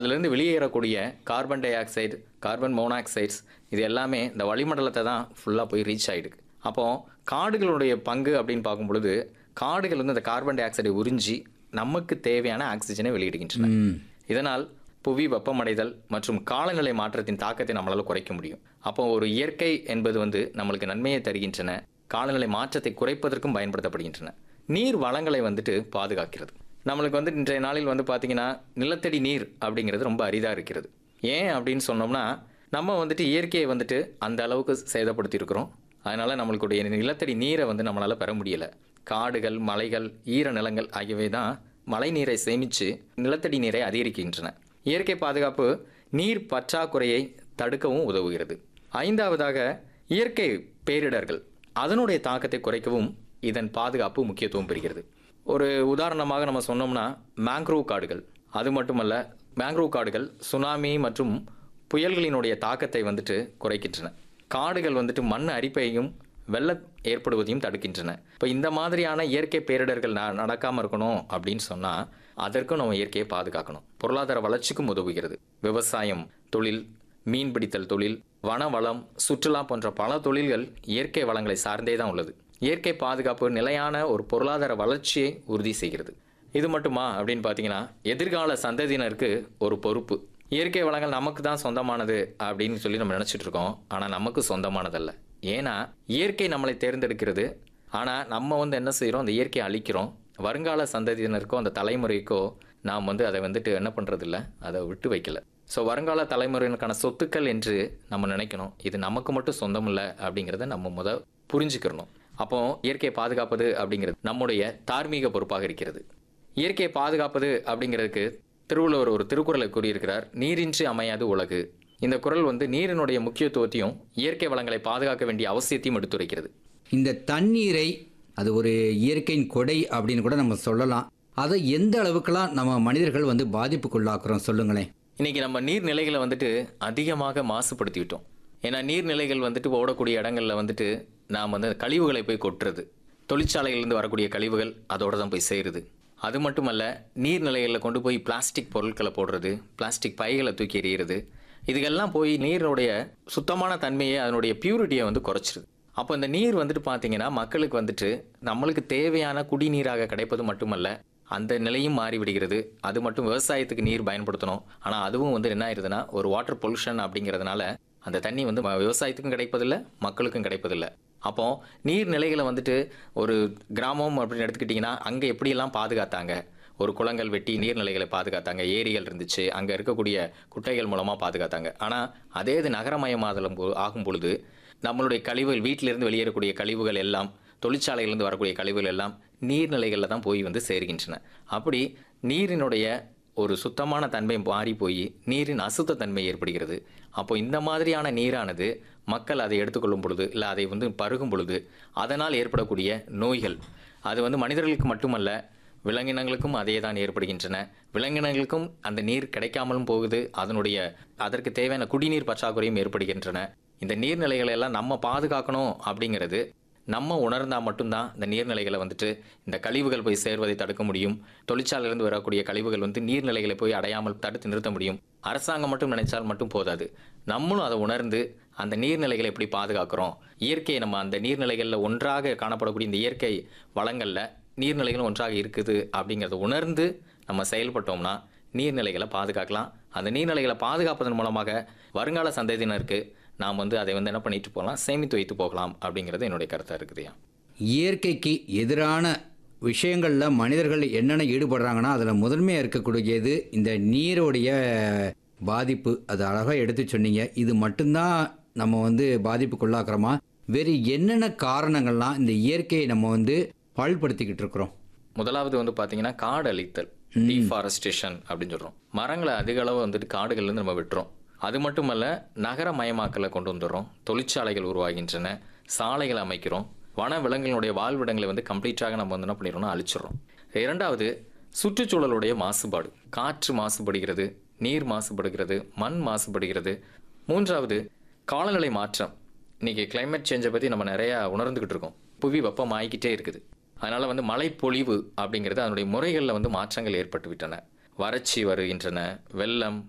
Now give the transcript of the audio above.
அதிலிருந்து வெளியேறக்கூடிய carbon dioxide carbon monoxides இது எல்லாமே இந்த வளிமண்டலத்தை தான் ஃபுல்லாக போய் ரீச் ஆகிடுது அப்போ காடுகளுடைய பங்கு அப்படின்னு பார்க்கும் பொழுது காடுகள் வந்து இந்த கார்பன் டை ஆக்சைடை உறிஞ்சி நமக்கு தேவையான ஆக்சிஜனை வெளியிடுகின்றன ம் இதனால் புவி வெப்பமடைதல் மற்றும் காலநிலை மாற்றத்தின் தாக்கத்தை நம்மளால குறைக்க முடியும் அப்போ ஒரு இயற்கை என்பது வந்து நம்மளுக்கு நன்மையை தருகின்றன காலநிலை மாற்றத்தை குறைப்பதற்கும் பயன்படுத்தப்படுகின்றன நீர் வளங்களை வந்துட்டு பாதுகாக்கிறது நம்மளுக்கு வந்து இன்றைய நாளில் வந்து பார்த்தீங்கன்னா நிலத்தடி நீர் அப்படிங்கிறது ரொம்ப அரிதாக இருக்கிறது ஏன் அப்படின்னு சொன்னோம்னா நம்ம வந்துட்டு இயற்கையை வந்துட்டு அந்த அளவுக்கு சேதப்படுத்தி இருக்கிறோம் அதனால நம்மளுடைய நிலத்தடி நீரை வந்து நம்மளால பெற முடியல காடுகள் மலைகள் ஈர நிலங்கள் ஆகியவை தான் மழை நீரை சேமித்து நிலத்தடி நீரை அதிகரிக்கின்றன இயற்கை பாதுகாப்பு நீர் பற்றாக்குறையை தடுக்கவும் உதவுகிறது ஐந்தாவதாக இயற்கை பேரிடர்கள் அதனுடைய தாக்கத்தை குறைக்கவும் இதன் பாதுகாப்பு முக்கியத்துவம் பெறுகிறது ஒரு உதாரணமாக நம்ம சொன்னோம்னா மேங்க்ரோவ் காடுகள் அது மட்டுமல்ல மேங்க்ரோவ் காடுகள் சுனாமி மற்றும் புயல்களினுடைய தாக்கத்தை வந்துட்டு குறைக்கின்றன காடுகள் வந்துட்டு மண் அரிப்பையும் வெள்ளம் ஏற்படுவதையும் தடுக்கின்றன இப்போ இந்த மாதிரியான இயற்கை பேரிடர்கள் ந நடக்காமல் இருக்கணும் அப்படின்னு சொன்னால் அதற்கும் நம்ம இயற்கையை பாதுகாக்கணும் பொருளாதார வளர்ச்சிக்கும் உதவுகிறது விவசாயம் தொழில் மீன்பிடித்தல் தொழில் வனவளம் சுற்றுலா போன்ற பல தொழில்கள் இயற்கை வளங்களை சார்ந்தே தான் உள்ளது இயற்கை பாதுகாப்பு நிலையான ஒரு பொருளாதார வளர்ச்சியை உறுதி செய்கிறது இது மட்டுமா அப்படின்னு பார்த்தீங்கன்னா எதிர்கால சந்ததியினருக்கு ஒரு பொறுப்பு இயற்கை வளங்கள் நமக்கு தான் சொந்தமானது அப்படின்னு சொல்லி நம்ம நினச்சிட்டு இருக்கோம் ஆனால் நமக்கு சொந்தமானதல்ல ஏன்னா இயற்கை நம்மளை தேர்ந்தெடுக்கிறது ஆனால் நம்ம வந்து என்ன செய்கிறோம் அந்த இயற்கையை அழிக்கிறோம் வருங்கால சந்ததியினருக்கோ அந்த தலைமுறைக்கோ நாம் வந்து அதை வந்துட்டு என்ன பண்ணுறதில்ல அதை விட்டு வைக்கல ஸோ வருங்கால தலைமுறையினருக்கான சொத்துக்கள் என்று நம்ம நினைக்கணும் இது நமக்கு மட்டும் சொந்தம் இல்லை அப்படிங்கிறத நம்ம முத புரிஞ்சுக்கிறணும் அப்போ இயற்கையை பாதுகாப்பது அப்படிங்கிறது நம்முடைய தார்மீக பொறுப்பாக இருக்கிறது இயற்கையை பாதுகாப்பது அப்படிங்கிறதுக்கு திருவள்ளுவர் ஒரு திருக்குறளை கூறியிருக்கிறார் நீரின்றி அமையாது உலகு இந்த குறள் வந்து நீரினுடைய முக்கியத்துவத்தையும் இயற்கை வளங்களை பாதுகாக்க வேண்டிய அவசியத்தையும் எடுத்துரைக்கிறது இந்த தண்ணீரை அது ஒரு இயற்கையின் கொடை அப்படின்னு கூட நம்ம சொல்லலாம் அதை எந்த அளவுக்கெல்லாம் நம்ம மனிதர்கள் வந்து பாதிப்புக்குள்ளாக்குறோம் சொல்லுங்களேன் இன்னைக்கு நம்ம நீர்நிலைகளை வந்துட்டு அதிகமாக மாசுபடுத்திவிட்டோம் ஏன்னா நீர்நிலைகள் வந்துட்டு ஓடக்கூடிய இடங்கள்ல வந்துட்டு நாம் வந்து கழிவுகளை போய் கொட்டுறது தொழிற்சாலையிலேருந்து வரக்கூடிய கழிவுகள் அதோட தான் போய் சேருது அது மட்டுமல்ல நீர்நிலைகளில் கொண்டு போய் பிளாஸ்டிக் பொருட்களை போடுறது பிளாஸ்டிக் பைகளை தூக்கி எறிகிறது இதுக்கெல்லாம் போய் நீரினுடைய சுத்தமான தன்மையை அதனுடைய பியூரிட்டியை வந்து குறைச்சிருது அப்போ இந்த நீர் வந்துட்டு பார்த்தீங்கன்னா மக்களுக்கு வந்துட்டு நம்மளுக்கு தேவையான குடிநீராக கிடைப்பது மட்டுமல்ல அந்த நிலையும் மாறிவிடுகிறது அது மட்டும் விவசாயத்துக்கு நீர் பயன்படுத்தணும் ஆனால் அதுவும் வந்து என்ன ஆயிருதுன்னா ஒரு வாட்டர் பொல்யூஷன் அப்படிங்கிறதுனால அந்த தண்ணி வந்து ம- விவசாயத்துக்கும் கிடைப்பதில்லை மக்களுக்கும் கிடைப்பதில்லை அப்போ நீர்நிலைகளை வந்துட்டு ஒரு கிராமம் அப்படின்னு எடுத்துக்கிட்டிங்கன்னா அங்கே எப்படியெல்லாம் பாதுகாத்தாங்க ஒரு குளங்கள் வெட்டி நீர்நிலைகளை பாதுகாத்தாங்க ஏரிகள் இருந்துச்சு அங்கே இருக்கக்கூடிய குட்டைகள் மூலமாக பாதுகாத்தாங்க ஆனால் அதே இது நகரமயமாதலும் போ- ஆகும் பொழுது நம்மளுடைய கழிவுகள் வீட்டிலிருந்து வெளியேறக்கூடிய கழிவுகள் எல்லாம் தொழிற்சாலையிலிருந்து வரக்கூடிய கழிவுகள் எல்லாம் நீர்நிலைகளில் தான் போய் வந்து சேர்கின்றன அப்படி நீரினுடைய ஒரு சுத்தமான தன்மை மாறி போய் நீரின் அசுத்த தன்மை ஏற்படுகிறது அப்போ இந்த மாதிரியான நீரானது மக்கள் அதை எடுத்துக்கொள்ளும் பொழுது இல்லை அதை வந்து பருகும் பொழுது அதனால் ஏற்படக்கூடிய நோய்கள் அது வந்து மனிதர்களுக்கு மட்டுமல்ல விலங்கினங்களுக்கும் அதே தான் ஏற்படுகின்றன விலங்கினங்களுக்கும் அந்த நீர் கிடைக்காமலும் போகுது அதனுடைய அதற்கு தேவையான குடிநீர் பற்றாக்குறையும் ஏற்படுகின்றன இந்த நீர்நிலைகளை எல்லாம் நம்ம பாதுகாக்கணும் அப்படிங்கிறது நம்ம உணர்ந்தா மட்டும்தான் இந்த நீர்நிலைகளை வந்துட்டு இந்த கழிவுகள் போய் சேர்வதை தடுக்க முடியும் தொழிற்சாலையிலிருந்து வரக்கூடிய கழிவுகள் வந்து நீர்நிலைகளை போய் அடையாமல் தடுத்து நிறுத்த முடியும் அரசாங்கம் மட்டும் நினைச்சால் மட்டும் போதாது நம்மளும் அதை உணர்ந்து அந்த நீர்நிலைகளை எப்படி பாதுகாக்கிறோம் இயற்கையை நம்ம அந்த நீர்நிலைகளில் ஒன்றாக காணப்படக்கூடிய இந்த இயற்கை வளங்களில் நீர்நிலைகளும் ஒன்றாக இருக்குது அப்படிங்கிறத உணர்ந்து நம்ம செயல்பட்டோம்னா நீர்நிலைகளை பாதுகாக்கலாம் அந்த நீர்நிலைகளை பாதுகாப்பதன் மூலமாக வருங்கால சந்ததியினருக்கு நாம் வந்து அதை வந்து என்ன பண்ணிட்டு போகலாம் சேமித்து வைத்து போகலாம் அப்படிங்கிறது என்னுடைய கருத்தாக இருக்குதுயா இயற்கைக்கு எதிரான விஷயங்களில் மனிதர்கள் என்னென்ன ஈடுபடுறாங்கன்னா அதில் முதன்மையாக இருக்கக்கூடியது இந்த நீருடைய பாதிப்பு அது அழகாக எடுத்து சொன்னீங்க இது மட்டும்தான் நம்ம வந்து பாதிப்புக்குள்ளாக்குறோமா வேறு என்னென்ன காரணங்கள்லாம் இந்த இயற்கையை நம்ம வந்து பாழ்படுத்திக்கிட்டு இருக்கிறோம் முதலாவது வந்து பார்த்தீங்கன்னா காடு அழித்தல் டீஃபாரஸ்டேஷன் அப்படின்னு சொல்கிறோம் மரங்களை அதிக அளவு வந்துட்டு காடுகள்லேருந்து நம்ம வெட்டுறோம் அது மட்டுமல்ல நகரமயமாக்கலை கொண்டு வந்துடுறோம் தொழிற்சாலைகள் உருவாகின்றன சாலைகளை அமைக்கிறோம் வன விலங்குகளுடைய வாழ்விடங்களை வந்து கம்ப்ளீட்டாக நம்ம வந்து என்ன பண்ணிடுறோம்னா அழிச்சிடுறோம் இரண்டாவது சுற்றுச்சூழலுடைய மாசுபாடு காற்று மாசுபடுகிறது நீர் மாசுபடுகிறது மண் மாசுபடுகிறது மூன்றாவது காலநிலை மாற்றம் இன்னைக்கு climate சேஞ்சை பற்றி நம்ம நிறையா உணர்ந்துக்கிட்டு இருக்கோம் புவி வெப்பமாகிக்கிட்டே இருக்குது அதனால் வந்து மழைப்பொழிவு அப்படிங்கிறது அதனுடைய முறைகளில் வந்து மாற்றங்கள் ஏற்பட்டு விட்டன வறட்சி வருகின்றன வெள்ளம்